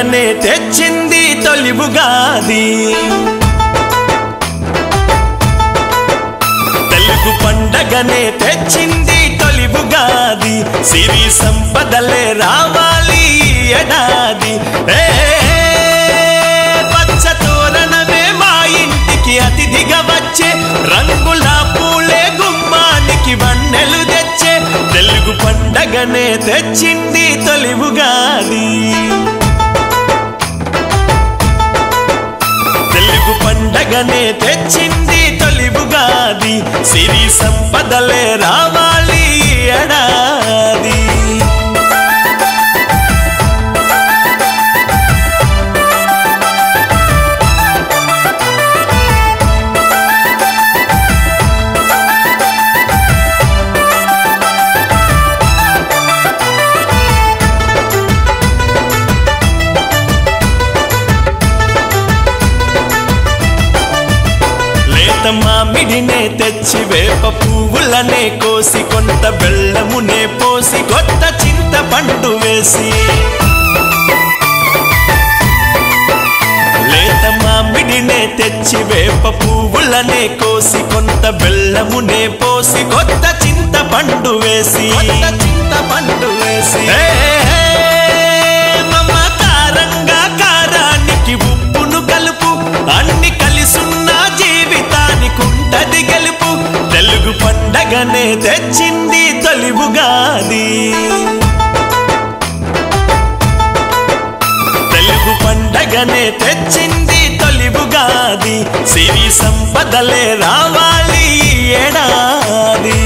పండగనే తెచ్చింది తొలివుగాది తెలుగు పండగనే తెచ్చింది తొలివుగాది సిరి సంపదలే రావాలి ఈ ఏడాది ఏ పచ్చ తోరణమే మా ఇంటికి అతిథిగా వచ్చే రంగుల పూలే గుమ్మానికి వన్నెలు తెచ్చే తెలుగు పండగనే తెచ్చింది తొలివుగాది తెలుగు పండగనే తెచ్చింది తొలివుగాది సిరి సంపదలే రావాలి ఈ ఏడాది లేత మామిడినే తెచ్చి వేప పువ్వులనే కోసి కొంత బెల్లమునే పోసి కొత్త చింతపండు వేసి లేత మామిడినే తెచ్చి వేప పువ్వులనే కోసి కొంత బెల్లమునే పోసి కొత్త చింతపండు వేసి కొత్త చింతపండు వేసి మమకారంగా కారానికి ఉప్పును కలుపు అన్ని కలిసున్న జీవితానికి ఉంటది గెలుపు తెలుగు పండగనే తెచ్చింది తొలివుగాది తెలుగు పండగనే తెచ్చింది తొలివుగాది సిరి సంపదలే రావాలి ఈ ఏడాది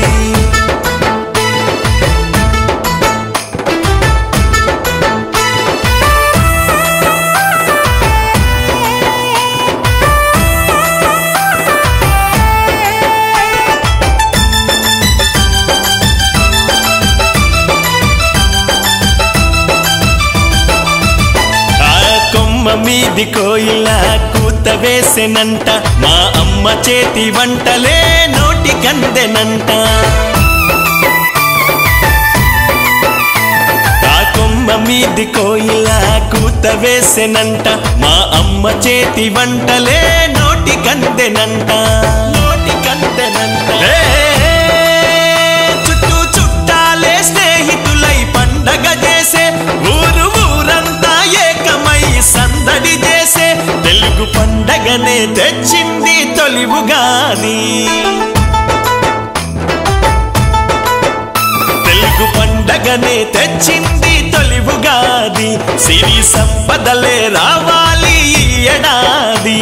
ఆ కొమ్మ మీది కోయిల కూత వేసెనంట మా అమ్మ చేతి వంటలే నోటి కందెనంట ఆ కొమ్మ మీది కోయిల కూత వేసెనంట మా అమ్మ చేతి వంటలే నోటి కందెనంట నోటి కందెనంట చుట్టూ చుట్టాలే స్నేహితులై పండగ చేసే ఊరు ఊరంతా ఏకమై సందడి చేసే తెలుగు పండగనే తెచ్చింది తొలివుగాది తెలుగు పండగనే తెచ్చింది తొలివుగాది సిరి సంపదలే రావాలి ఈ ఏడాది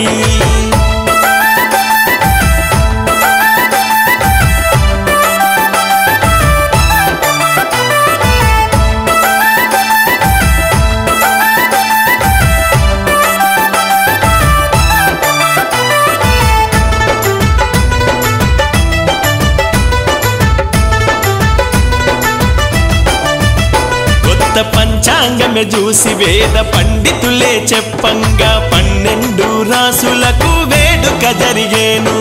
కొత్త పంచాంగమే చూసి వేద పండితులే చెప్పంగా పన్నెండు రాసులకు వేడుక జరిగేను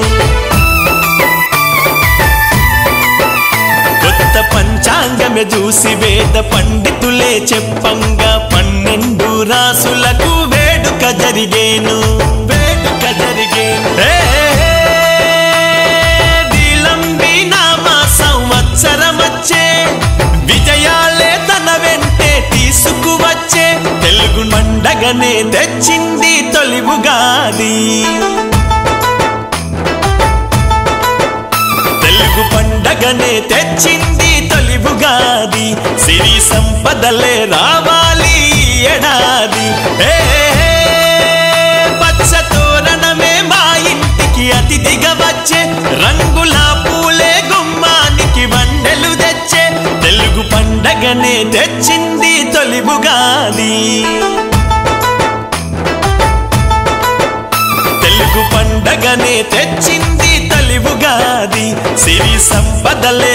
కొత్త పంచాంగమే చూసి వేద పండితులే చెప్పంగా పన్నెండు రాసులకు వేడుక జరిగేను వేడుక జరిగేను ఏ, విలంబి నామ సంవత్సరమచ్చే విజయాలే తన వెంటే తీసుకువచ్చే తెలుగు పండగనే తెచ్చింది తొలివుగాది తెలుగు పండగనే తెచ్చింది తొలివుగాది సిరి సంపదలే రావాలి ఈ ఏడాది ఏ పచ్చ తోరణమే మా ఇంటికి అతిథిగా వచ్చే రంగుల పూలే గుమ్మానికి వన్నెలు తెచ్చే తెలుగు పండగనే తెచ్చింది తొలివుగాది తెలుగు పండగనే తెచ్చింది తొలివుగాది సిరి సంపదలే